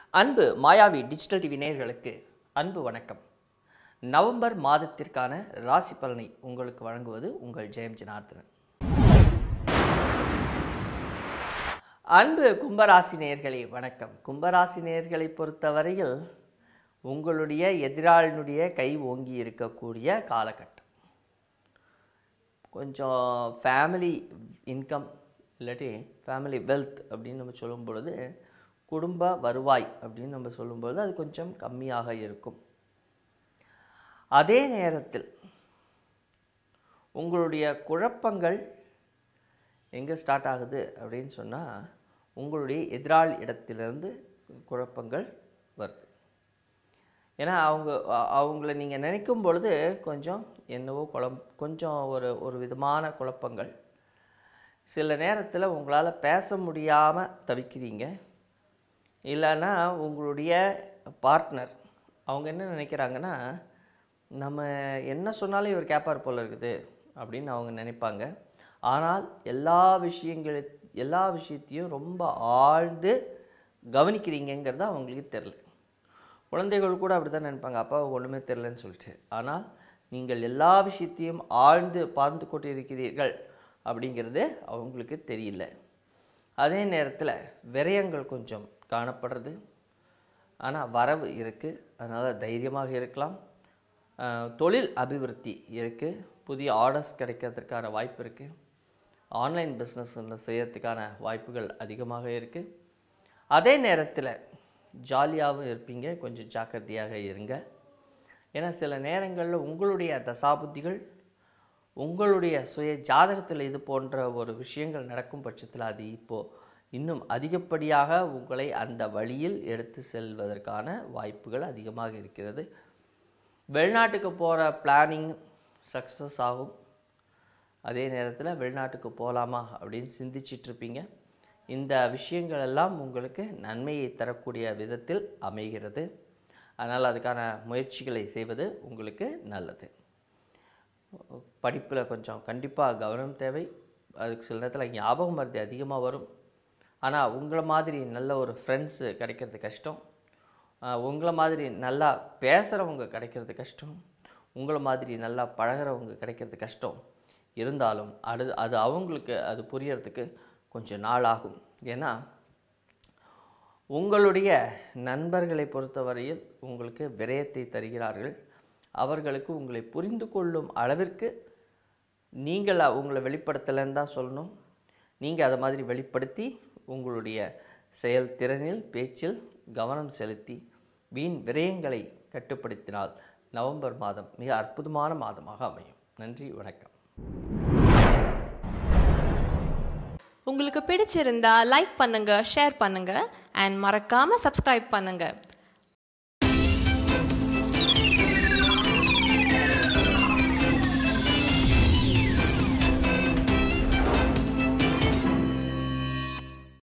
அன்பு மாயாவி digital TV நேயர்களுக்கு அன்பு வணக்கம் நவம்பர் மாதத்திற்கான ராசி பலனை உங்களுக்கு வழங்குவது உங்கள் ஜெயம் ஜனார்தனன் அன்பு கும்பராசி நேயர்களே வணக்கம் கும்பராசி நேயர்களை பொறுத்தவரையில் உங்களுடைய எதிராளினுடைய கை ஓங்கி இருக்கக்கூடிய காலகட்டம் கொஞ்சம் ஃபேமிலி இன்கம் இல்லாட்டி ஃபேமிலி வெல்த் அப்படின்னு நம்ம சொல்லும் பொழுது குடும்ப வருவாய் அப்படின்னு நம்ம சொல்லும்பொழுது அது கொஞ்சம் கம்மியாக இருக்கும் அதே நேரத்தில் உங்களுடைய குழப்பங்கள் எங்கே ஸ்டார்ட் ஆகுது அப்படின்னு சொன்னால் உங்களுடைய எதிராளி இடத்திலிருந்து குழப்பங்கள் வருது ஏன்னா அவங்க அ- அவங்கள நீங்கள் நினைக்கும் பொழுது கொஞ்சம் என்னவோ குழம் கொஞ்சம் ஒரு ஒரு விதமான குழப்பங்கள் சில நேரத்தில் உங்களால் பேச முடியாமல் தவிக்கிறீங்க இல்லைன்னா உங்களுடைய பார்ட்னர் அவங்க என்ன நினைக்கிறாங்கன்னா நம்ம என்ன சொன்னாலும் இவர் கேட்பார் போல இருக்குது அப்படின்னு அவங்க நினைப்பாங்க ஆனால் எல்லா விஷயங்கள எல்லா விஷயத்தையும் ரொம்ப ஆழ்ந்து கவனிக்கிறீங்கங்கிறது அவங்களுக்கு தெரில குழந்தைகள் கூட அப்படி தான் நினைப்பாங்க அப்பாவுக்கு ஒன்றுமே தெரிலன்னு சொல்லிட்டு ஆனால் நீங்கள் எல்லா விஷயத்தையும் ஆழ்ந்து பார்த்து கொண்டு இருக்கிறீர்கள் அப்படிங்கிறது அவங்களுக்கு தெரியல அதே நேரத்தில் விரயங்கள் கொஞ்சம் காணப்படுறது ஆனால் வரவு இருக்குது அதனால் தைரியமாக இருக்கலாம் அஹ், தொழில் அபிவிருத்தி இருக்குது புதிய ஆர்டர்ஸ் கிடைக்கிறதுக்கான வாய்ப்பு இருக்குது ஆன்லைன் பிஸ்னஸ் செய்யறதுக்கான வாய்ப்புகள் அதிகமாக இருக்குது அதே நேரத்தில் ஜாலியாகவும் இருப்பீங்க கொஞ்சம் ஜாக்கிரதையாக இருங்க ஏன்னா சில நேரங்களில் உங்களுடைய தசாபுத்திகள் உங்களுடைய சுய ஜாதகத்தில் இது போன்ற ஒரு விஷயங்கள் நடக்கும் பட்சத்தில் அது இப்போது இன்னும் அதிகப்படியாக உங்களை அந்த வழியில் எடுத்து செல்வதற்கான வாய்ப்புகள் அதிகமாக இருக்கிறது வெளிநாட்டுக்கு போகிற பிளானிங் சக்ஸஸ் ஆகும் அதே நேரத்தில் வெளிநாட்டுக்கு போகலாமா அப்படின்னு சிந்திச்சிட்டு இருப்பீங்க இந்த விஷயங்கள் எல்லாம் உங்களுக்கு நன்மையை தரக்கூடிய விதத்தில் அமைகிறது அதனால் அதுக்கான முயற்சிகளை செய்வது உங்களுக்கு நல்லது படிப்பில் கொஞ்சம் கண்டிப்பாக கவனம் தேவை அதுக்கு சில நேரத்தில் ஞாபகம் மருதி அதிகமாக வரும் ஆனால் உங்களை மாதிரி நல்ல ஒரு ஃப்ரெண்ட்ஸு கிடைக்கிறது கஷ்டம் ஆஹ் உங்களை மாதிரி நல்லா பேசுகிறவங்க கிடைக்கிறது கஷ்டம் உங்களை மாதிரி நல்லா பழகுறவங்க கிடைக்கிறது கஷ்டம் இருந்தாலும் அது அது அவங்களுக்கு அது புரியறதுக்கு கொஞ்சம் நாள் ஆகும் ஏன்னா உங்களுடைய நண்பர்களை பொறுத்தவரையில் உங்களுக்கு விரயத்தை தருகிறார்கள் அவர்களுக்கு உங்களை புரிந்து கொள்ளும் அளவிற்கு நீங்கள் உங்களை வெளிப்படுத்தலைன்னு தான் சொல்லணும் நீங்கள் அதை மாதிரி வெளிப்படுத்தி உங்களுடைய செயல்திறனில் பேச்சில் கவனம் செலுத்தி வீண் விரயங்களை கட்டுப்படுத்தினால் நவம்பர் மாதம் மிக அற்புதமான மாதமாக அமையும் நன்றி வணக்கம் உங்களுக்கு பிடிச்சிருந்தா லைக் பண்ணுங்க ஷேர் பண்ணுங்க அண்ட் மறக்காம சப்ஸ்கிரைப் பண்ணுங்க